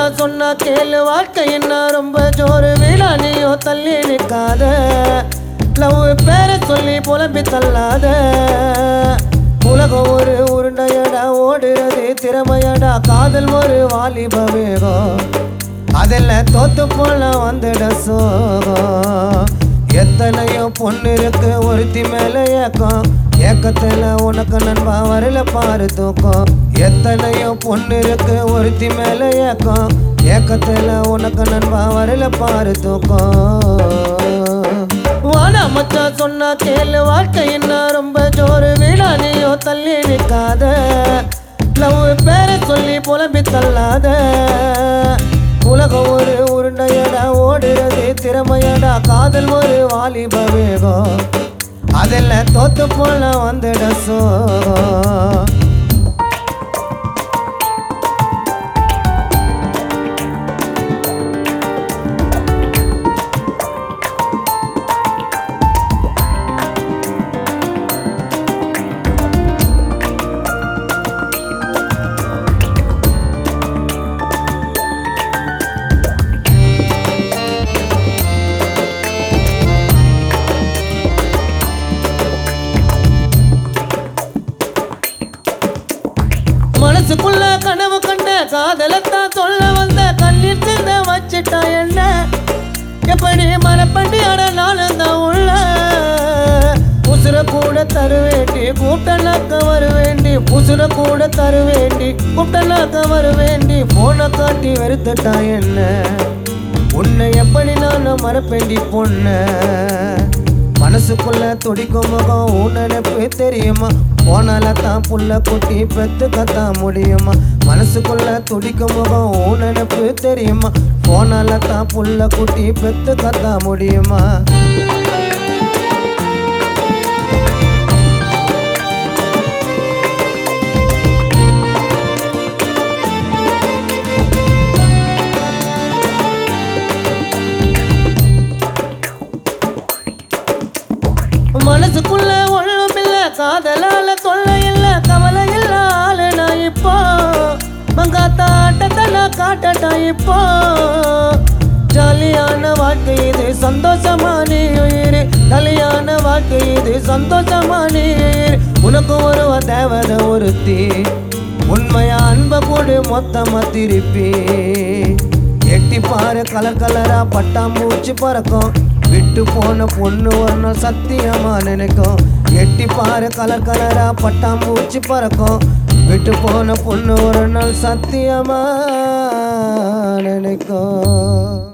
மச்சான் சொன்னா கேளு வாழ்க்கை என்ன ரொம்ப ஜோறு வீணா நீயோ தள்ளி நிற்காத லவ் பேரை சொல்லி புலம்பி தள்ளாத உலகம் ஒரு உருண்டையடா ஓடுறது திறமையடா காதல் ஒரு வாலிப வேகம் அதில் தோத்து போல வந்துட சோகம் எத்தனையோ பொண்ணு இருக்கு ஒருத்தி மேல ஏக்கம் ஏக்கத்துல உனக்கு நண்பா வரல பாரு தூக்கம் எத்தனையோ பொண்ணு இருக்கு ஒருத்தி மேல ஏக்கம் ஏக்கத்துல உனக்கு நண்பா வரல பாரு தூக்கம் வாடா மச்சான் சொன்னா கேளு வாழ்க்கை என்ன ரொம்ப ஜோறு வீணா நீயோ தள்ளி நிற்காத லவ் பேரை சொல்லி புலம்பி தள்ளாத உலகம் ஒரு உருண்டையடா ஓடுறது திறமையடா காதல் ஒரு வாலிப வேகம் அதில் தோத்து போல வந்துட சோகம் மனசுக்குள்ள கனவு கண்ட காதலத்தான் சொல்ல வந்த கண்ணீர் சிந்த வச்சிட்டா என்ன எப்படி மரப்பண்டி அட நானும் தான் உள்ள உசுர கூட தருவேண்டி கூட்டனாக்க வருவேண்டி உசுர கூட தருவேண்டி கூட்டனாக்க வருவேண்டி போன காட்டி வெறுத்துட்டா என்ன உன்னை எப்படி நானும் மறப்பேண்டி பொண்ண மனசுக்குள்ள துடிக்கும் முகம் உன் நினைப்பு தெரியுமா போனால தான் புள்ள குட்டி பெத்து கத்த முடியுமா மனசுக்குள்ள துடிக்கும் முகம் உன் நினைப்பு தெரியுமா போனால தான் புள்ள குட்டி பெத்து கத்த முடியுமா மனசுக்குள்ள ஒண்ணும் இல்ல காதலால தொல்லை இல்ல கவலை இல்ல ஆளு நான் இப்போ மங்காத்தா ஆட்டத்தை நான் காட்டட்டா இப்போ ஜாலியான வாழ்க்கை இது சந்தோஷமா நீ உயிர் ஜாலியான வாழ்க்கை இது சந்தோஷமா நீ உயிர் உனக்கு ஒரு தேவதை ஒருத்தி உண்மையா அன்ப கூடு மொத்தமா திருப்பி எட்டி பாரு கலர் கலரா பட்டாம்பூச்சி பறக்கும் விட்டு போன பொண்ணு வரணும் சத்தியமா நினைக்கும் எட்டி பாரு கலர் கலரா பட்டாம்பூச்சி பறக்கும் விட்டு போன பொண்ணு ஒரு நாள் சத்தியமா நினைக்கும்